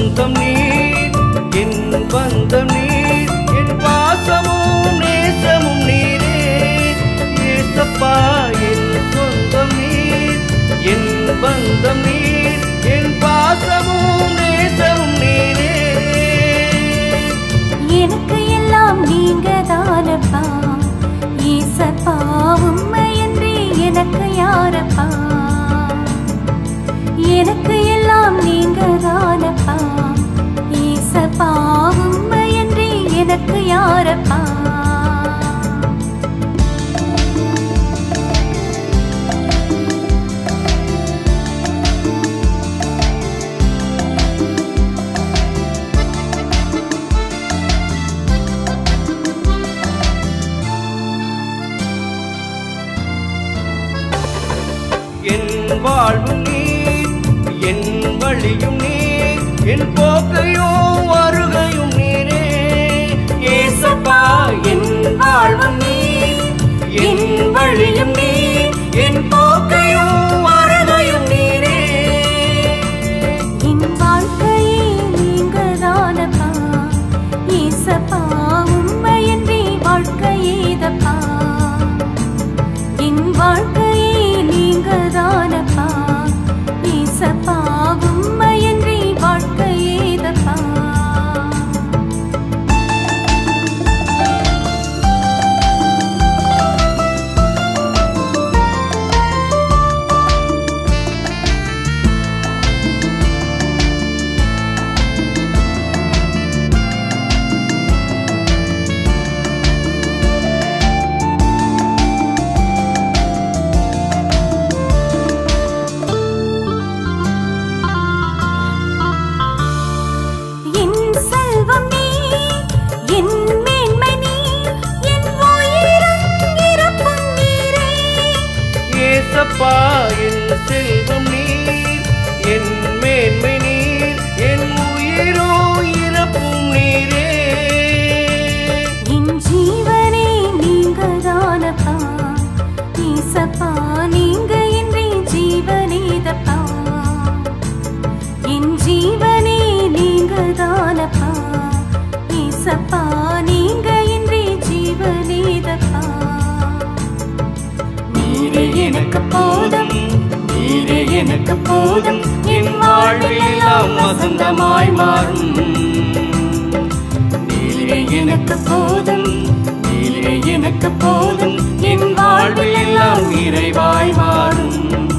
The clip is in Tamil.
சொந்தம் நீர் என் பந்தம் நீர் என் பாசமும் நேசமும் நீரே ஏசப்பா என் சொந்தம் நீர் என் பந்தம் நீர் என் பாசமும் நேசமும் நீரே எனக்கு எல்லாம் நீங்க தானப்பா ஈசப்பா உண்மையின்றி எனக்கு யாரப்பா எனக்கு எல்லாம் நீங்க தானப்பா ஈசப்பா உண்மையின்றி எனக்கு யாரப்பா என் வாழ்வும் நீர் என் வழியும் நீர் என் போக்கையும் வருகையும் நீரே ஏசப்பா என் வாழ்வும் நீர் என் வழியும் நீர் என் போக்கையும் வருகையும் நீரே என் வாழ்க்கையே நீங்க தானப்பா ஈசப்பா உண்மையின்றி வாழ்க்கையேதப்பா என் வாழ்க்கையே நீங்க தானப்பா ஈசப்பா உண்மையின்றி வாழ்க்கையேதப்பா என் செல்வம் நீ என் மேன்மை நீ என் உயிரும் இறப்பும் நீரே ஏசப்பா என் செல்வம் நீர் என் மேன்மை நீர் என் உயிரோ இறப்பும் நீரே என் ஜீவனே நீங்க தானப்பா ஈசப்பா நீங்க இன்றி ஜீவனேதப்பா என் ஜீவனே நீங்க தானப்பா ஈசப்பா நீங்க இன்றி ஜீவனேதப்பா நீரே எனக்கு போதும் நீரே எனக்கு போதும் என் வாழ்வில் எல்லாம் வசந்தமாய் மாறும் நீரே எனக்கு போதும் நீரே எனக்கு போதும் என் வாழ்வில் எல்லாம் நிறைவாய் மாறும்